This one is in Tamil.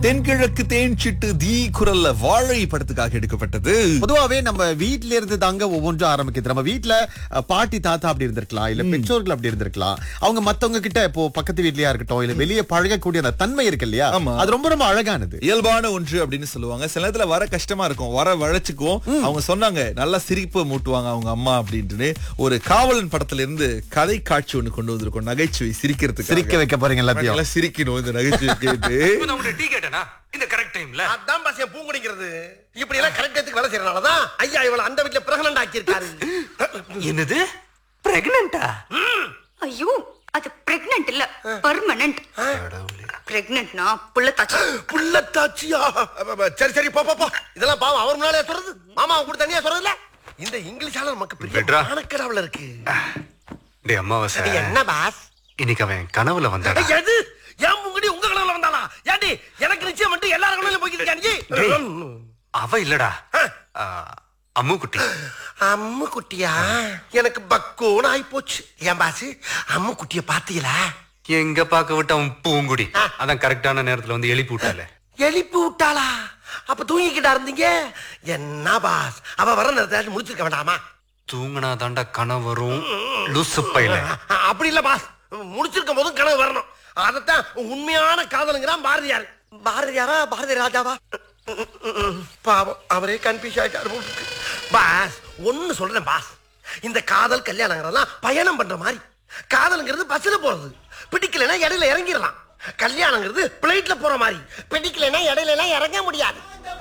தென்கிழக்கு தேன் சிட்டு தீ குரல்ல வாழை படத்துக்காக எடுக்கப்பட்டது பொதுவாவே நம்ம வீட்ல இருந்து தாங்க ஒவ்வொன்றும் ஆரம்பிக்குது நம்ம வீட்ல அஹ், பாட்டி தாத்தா அப்படி இருந்திருக்கலாம் இல்ல பெற்றோர்கள் அப்படி இருந்திருக்கலாம் அவங்க மத்தவங்க கிட்ட இப்போ பக்கத்து வீட்லயா இருக்கட்டும் இல்ல வெளியே பழகக்கூடிய அந்த தன்மை இருக்கு இல்லையா ஆமா. அது ரொம்ப ரொம்ப அழகானது இயல்பான ஒன்று அப்படின்னு சொல்லுவாங்க சில நேரத்துல வர கஷ்டமா இருக்கும் வர வழச்சுக்கும் அவங்க சொன்னாங்க நல்லா சிரிப்பு மூட்டுவாங்க அவங்க அம்மா அப்படின்ட்டு ஒரு காவலன் படத்துல இருந்து கதை காட்சி ஒண்ணு கொண்டு வந்திருக்கோம் நகைச்சுவை சிரிக்கிறதுக்கு சிரிக்க வைக்க போறீங்க எல்லாத்தையும் நல்லா சிரிக்கணும் இந்த நகைச்சுவை கேட்டு இப்ப நான் உங்கள்ட்ட டீ கேட்டேனா இந்த கரெக்ட் டைம்ல அதான் பாஸ் என் பூங்குடிங்கிறது இப்படி எல்லாம் கரெக்ட் டயத்துக்கு வேலை செய்யறனாலதான் ஐயா இவள அந்த வீட்ல பிரெக்னன்ட் ஆக்கியிருக்காரு என்னது பிரெக்னண்டா ஐயோ அது பிரெக்னன்ட் இல்ல பர்மனன்ட் பிரெக்னன்ட்னா புள்ளத்தாச்சு புள்ளத்தாச்சியா அப்ப, சரி சரி போ போ போ இதெல்லாம் பாவம் அவர் முன்னாலே சொல்றது மாமா அவங்க கூட தனியா சொல்றதுல இந்த இங்கிலீஷால நமக்கு பெரிய விட்றா. மானக்கடாவுல இருக்கு டே அம்மாவாசை அது என்ன பாஸ் இன்னைக்கு அவன் கனவுல வந்தாடா எது ஏன் முங்கடி உங்க கனவுல வந்தாளா ஏண்டி எனக்கு நிச்சயம் மட்டும் எல்லாரும் கனவுல போய்க்கிட்டு இருக்காங்க அவ இல்லடா ஆ, அம்மு குட்டி அம்மு குட்டியா எனக்கு பக்கோன்னு ஆயி போச்சு ஏன் பாஸ் அம்மு குட்டிய பாத்தீங்களா எங்க பாக்க விட்டு அவன் பூங்குடி அதான் கரெக்டான நேரத்துல வந்து எழுப்பி விட்டால எழுப்பி விட்டாளா அப்ப தூங்கிக்கிட்டா இருந்தீங்க என்ன பாஸ் அவ வர நேரத்தை முடிச்சிருக்க வேண்டாமா தூங்கினா தாண்டா கனவு வரும் லூசு பையில அ- அப்படி இல்ல பாஸ் முடிச்சிருக்கும் போதும் கனவு வரணும் அதத்தான் உண்மையான காதலுங்கிறான் பாரதியார் பாரதியாரா பாரதி ராஜாவா பாவம் அவரே கன்ஃபியூஸ் ஆயிட்டாரு போல இருக்கு. பாஸ் ஒன்னு சொல்றேன் பாஸ் இந்த காதல் கல்யாணங்கிறதெல்லாம் பயணம் பண்ற மாதிரி காதலுங்கிறது பஸ்ல போறது பிடிக்கலைன்னா இடையில இறங்கிடலாம் கல்யாணங்கிறது பிளைட்ல போற மாதிரி பிடிக்கலைன்னா இடையில எல்லாம் இறங்க முடியாது